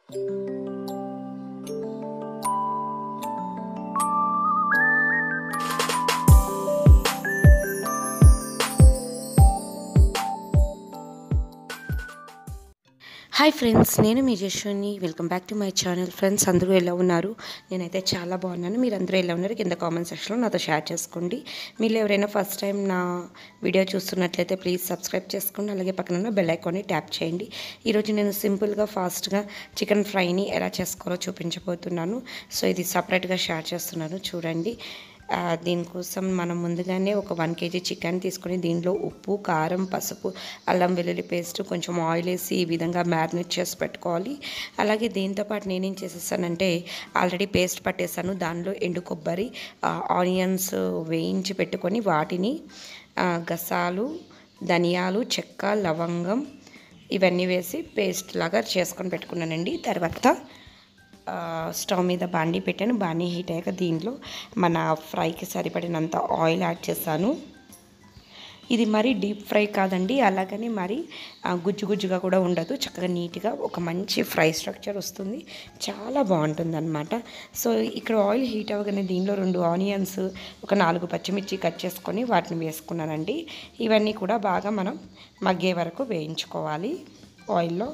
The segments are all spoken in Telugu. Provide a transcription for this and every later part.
హాయ్ ఫ్రెండ్స్ నేను మీ Jashwani welcome back to my channel friends అందరూ ఎలా ఉన్నారు నేనైతే చాలా బాగున్నాను మీరు అందరూ ఎలా ఉన్నారు కింద కామెంట్ సెక్షన్లో నాతో షేర్ చేసుకోండి మీరు ఎవరైనా ఫస్ట్ టైం నా వీడియో చూస్తున్నట్లయితే ప్లీజ్ సబ్స్క్రైబ్ చేసుకోండి అలాగే పక్కన ఉన్న బెల్ ఐకాన్ని ట్యాప్ చేయండి ఈరోజు నేను సింపుల్గా ఫాస్ట్గా చికెన్ ఫ్రైని ఎలా చేసుకోవాలో చూపించబోతున్నాను సో ఇది సపరేట్గా షేర్ చేస్తున్నాను చూడండి ఆ, దీనికోసం మనం ముందుగానే ఒక వన్ కేజీ చికెన్ తీసుకొని దీనిలో ఉప్పు కారం పసుపు అల్లం వెల్లుల్లి పేస్ట్ కొంచెం ఆయిల్ వేసి ఈ విధంగా మ్యారినేట్ చేసి పెట్టుకోవాలి అలాగే దీంతోపాటు నేనేం చేసేసానంటే ఆల్రెడీ పేస్ట్ పట్టేసాను దానిలో ఎండు కొబ్బరి ఆ, ఆనియన్స్ వేయించి పెట్టుకొని వాటిని ఆ, గసాలు ధనియాలు చెక్క లవంగం ఇవన్నీ వేసి పేస్ట్ లాగా చేసుకొని పెట్టుకున్నానండి తర్వాత ఆ, స్టవ్ మీద బాండీ పెట్టాను బాండీ హీట్ అయ్యాక దీంట్లో మన ఫ్రైకి సరిపడినంత ఆయిల్ యాడ్ చేశాను ఇది మరీ డీప్ ఫ్రై కాదండి అలాగని మరి ఆ, గుజ్జు గుజ్జుగా కూడా ఉండదు చక్కగా నీట్గా ఒక మంచి ఫ్రై స్ట్రక్చర్ వస్తుంది చాలా బాగుంటుంది అనమాట సో ఇక్కడ ఆయిల్ హీట్ అవ్వగానే దీనిలో రెండు ఆనియన్స్ ఒక నాలుగు పచ్చిమిర్చి కట్ చేసుకొని వాటిని వేసుకున్నానండి ఇవన్నీ కూడా బాగా మనం మగ్గే వరకు వేయించుకోవాలి ఆయిల్లో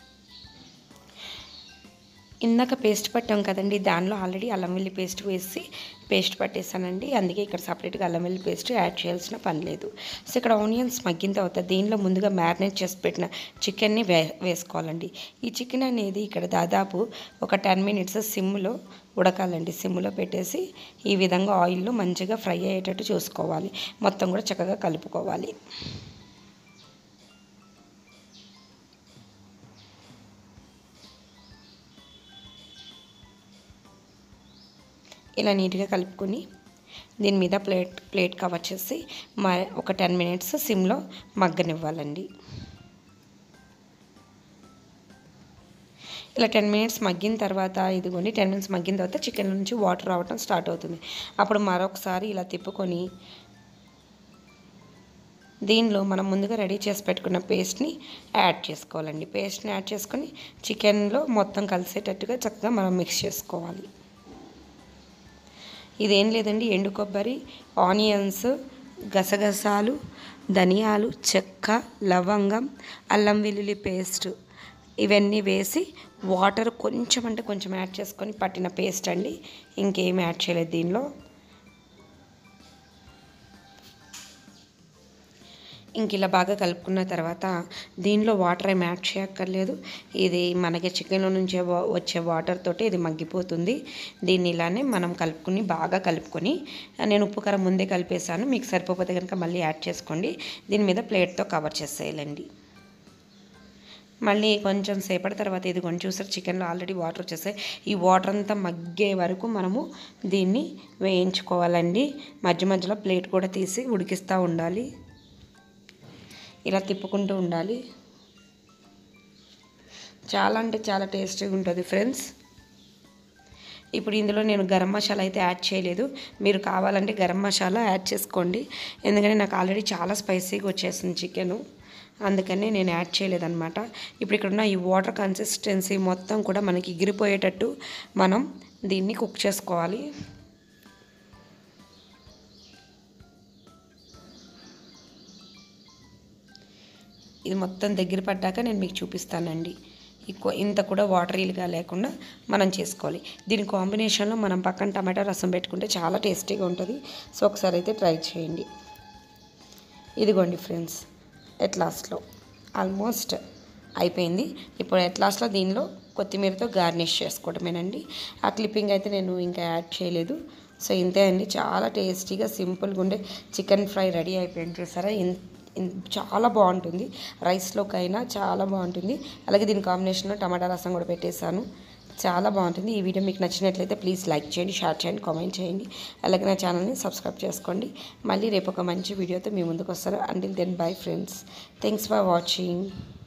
ఇందాక పేస్ట్ పట్టాం కదండి దానిలో ఆల్రెడీ అల్లం వెల్లి పేస్ట్ వేసి పేస్ట్ పట్టేసానండి అందుకే ఇక్కడ సపరేట్గా అల్లం వెల్లి పేస్ట్ యాడ్ చేయాల్సిన పని లేదు సో ఇక్కడ ఆనియన్స్ మగ్గిన తర్వాత దీనిలో ముందుగా మ్యారినేట్ చేసి పెట్టిన చికెన్ని వే వేసుకోవాలండి ఈ చికెన్ అనేది ఇక్కడ దాదాపు ఒక టెన్ మినిట్స్ సిమ్లో ఉడకాలండి సిమ్లో పెట్టేసి ఈ విధంగా ఆయిల్లో మంచిగా ఫ్రై అయ్యేటట్టు చూసుకోవాలి మొత్తం కూడా చక్కగా కలుపుకోవాలి ఇలా నీట్గా కలుపుకొని దీని మీద ప్లేట్ ప్లేట్ కవర్ చేసి మ ఒక టెన్ మినిట్స్ సిమ్లో మగ్గనివ్వాలండి ఇలా టెన్ మినిట్స్ మగ్గిన తర్వాత ఇదిగోండి టెన్ మినిట్స్ మగ్గిన తర్వాత చికెన్ నుంచి వాటర్ రావటం స్టార్ట్ అవుతుంది అప్పుడు మరొకసారి ఇలా తిప్పుకొని దీనిలో మనం ముందుగా రెడీ చేసి పెట్టుకున్న పేస్ట్ని యాడ్ చేసుకోవాలండి పేస్ట్ని యాడ్ చేసుకొని చికెన్లో మొత్తం కలిసేటట్టుగా చక్కగా మనం మిక్స్ చేసుకోవాలి ఇదేం లేదండి ఎండు కొబ్బరి ఆనియన్స్ గసగసాలు ధనియాలు చెక్క లవంగం అల్లం వెల్లుల్లి పేస్ట్ ఇవన్నీ వేసి వాటర్ కొంచెం అంటే కొంచెం యాడ్ చేసుకొని పట్టిన పేస్ట్ అండి ఇంకేం యాడ్ చేయలేదు దీనిలో ఇంక ఇలా బాగా కలుపుకున్న తర్వాత దీనిలో వాటర్ ఏం యాడ్ చేయక్కర్లేదు ఇది మనకి చికెన్లో నుంచి వా- వచ్చే వాటర్ తోటి ఇది మగ్గిపోతుంది దీన్ని ఇలానే మనం కలుపుకుని బాగా కలుపుకొని నేను ఉప్పు కారం ముందే కలిపేసాను మీకు సరిపోతే కనుక మళ్ళీ యాడ్ చేసుకోండి దీని మీద ప్లేట్తో కవర్ చేసేయాలండి మళ్ళీ కొంచెం సేపటి తర్వాత ఇది కొంచెం చూసారు చికెన్లో ఆల్రెడీ వాటర్ వచ్చేసాయి ఈ వాటర్ అంతా మగ్గే వరకు మనము దీన్ని వేయించుకోవాలండి మధ్య మధ్యలో ప్లేట్ కూడా తీసి ఉడికిస్తూ ఉండాలి ఇలా తిప్పుకుంటూ ఉండాలి చాలా అంటే చాలా టేస్టీగా ఉంటుంది ఫ్రెండ్స్ ఇప్పుడు ఇందులో నేను గరం మసాలా అయితే యాడ్ చేయలేదు మీరు కావాలంటే గరం మసాలా యాడ్ చేసుకోండి ఎందుకంటే నాకు ఆల్రెడీ చాలా స్పైసీగా వచ్చేసింది చికెను అందుకని నేను యాడ్ చేయలేదన్నమాట ఇప్పుడు ఇక్కడ ఉన్న ఈ వాటర్ కన్సిస్టెన్సీ మొత్తం కూడా మనకి ఎగిరిపోయేటట్టు మనం దీన్ని కుక్ చేసుకోవాలి ఇది మొత్తం దగ్గర పడ్డాక నేను మీకు చూపిస్తానండి ఎక్కువ ఇంత కూడా వాటరీలుగా లేకుండా మనం చేసుకోవాలి దీని కాంబినేషన్లో మనం పక్కన టమాటా రసం పెట్టుకుంటే చాలా టేస్టీగా ఉంటుంది సో ఒకసారి అయితే ట్రై చేయండి ఇదిగోండి ఫ్రెండ్స్ ఎట్ లాస్ట్లో ఆల్మోస్ట్ అయిపోయింది ఇప్పుడు ఎట్ లాస్ట్లో దీనిలో కొత్తిమీరతో గార్నిష్ చేసుకోవడమేనండి ఆ క్లిప్పింగ్ అయితే నేను ఇంకా యాడ్ చేయలేదు సో ఇంతే అండి చాలా టేస్టీగా సింపుల్గా ఉండే చికెన్ ఫ్రై రెడీ అయిపోయింది చూసారా ఇన్ ఇన్- చాలా బాగుంటుంది రైస్లోకైనా చాలా బాగుంటుంది అలాగే దీని కాంబినేషన్లో టమాటా రసం కూడా పెట్టేశాను చాలా బాగుంటుంది ఈ వీడియో మీకు నచ్చినట్లయితే ప్లీజ్ లైక్ చేయండి షేర్ చేయండి కామెంట్ చేయండి అలాగే నా ఛానల్ని సబ్స్క్రైబ్ చేసుకోండి మళ్ళీ రేపు ఒక మంచి వీడియోతో మీ ముందుకు వస్తారు until then bye friends thanks for watching